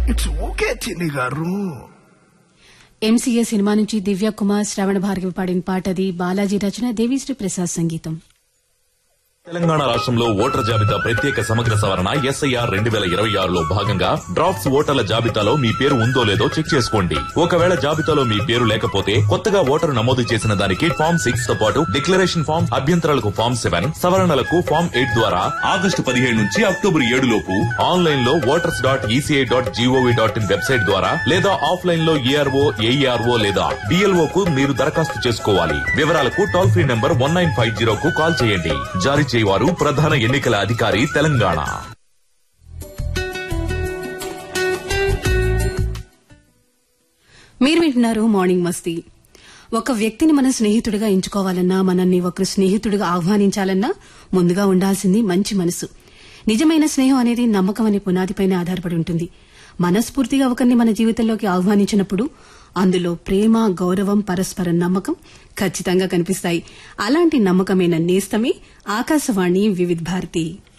it's okay చిన్ని గారు MCA cinema నుంచి దివ్య కుమార్ శ్రవణ భార్గవి పాడిన పాటది బాలాజీ రచన దేవిశ్రీ ప్రసాద్ సంగీతం తెలంగాణ రాష్ట్రంలో ఓటర్ జాబితా ప్రత్యేక సమగ్ర సవరణ ఎస్ఐఆర్ రెండు వేల ఇరవై ఆరులో భాగంగా డ్రాఫ్ట్స్ ఓటర్ల జాబితాలో మీ పేరు ఉందో లేదో చెక్ చేసుకోండి ఒకవేళ జాబితాలో మీ పేరు లేకపోతే కొత్తగా ఓటరు నమోదు చేసిన దానికి ఫామ్ సిక్స్ తో పాటు డిక్లరేషన్ ఫామ్ అభ్యంతరాలకు ఫామ్ సెవెన్ సవరణలకు ఫామ్ ఎయిట్ ద్వారా ఆగస్టు పదిహేడు నుంచి అక్టోబర్ ఏడు లోపు ఆన్లైన్ లో voters dot ECI dot gov dot in website ద్వారా లేదా ఆఫ్లైన్ లో ఏఆర్ఓ ఏఈఆర్ఓ లేదా డిఎల్ఓ కు మీరు దరఖాస్తు చేసుకోవాలి వివరాలకు toll free number one nine five zero కు కాల్ చేయండి జారీ చేయవారు ప్రధాన ఎన్నికల అధికారి తెలంగాణ మీరు వింటున్నారు మార్నింగ్ మస్తీ ఒక వ్యక్తిని మనం స్నేహితుడిగా ఎంచుకోవాలన్నా మనల్ని ఒకరు స్నేహితుడిగా ఆహ్వానించాలన్నా ముందుగా ఉండాల్సింది మంచి మనసు నిజమైన స్నేహం అనేది నమ్మకం అనే పునాదిపైన ఆధారపడి ఉంటుంది మనస్ఫూర్తిగా ఒకరిని మన జీవితంలోకి ఆహ్వానించినప్పుడు అందులో ప్రేమ గౌరవం పరస్పర నమ్మకం ఖచ్చితంగా కనిపిస్తాయి అలాంటి నమ్మకమైన నేస్తమే ఆకాశవాణి వివిధ భారతి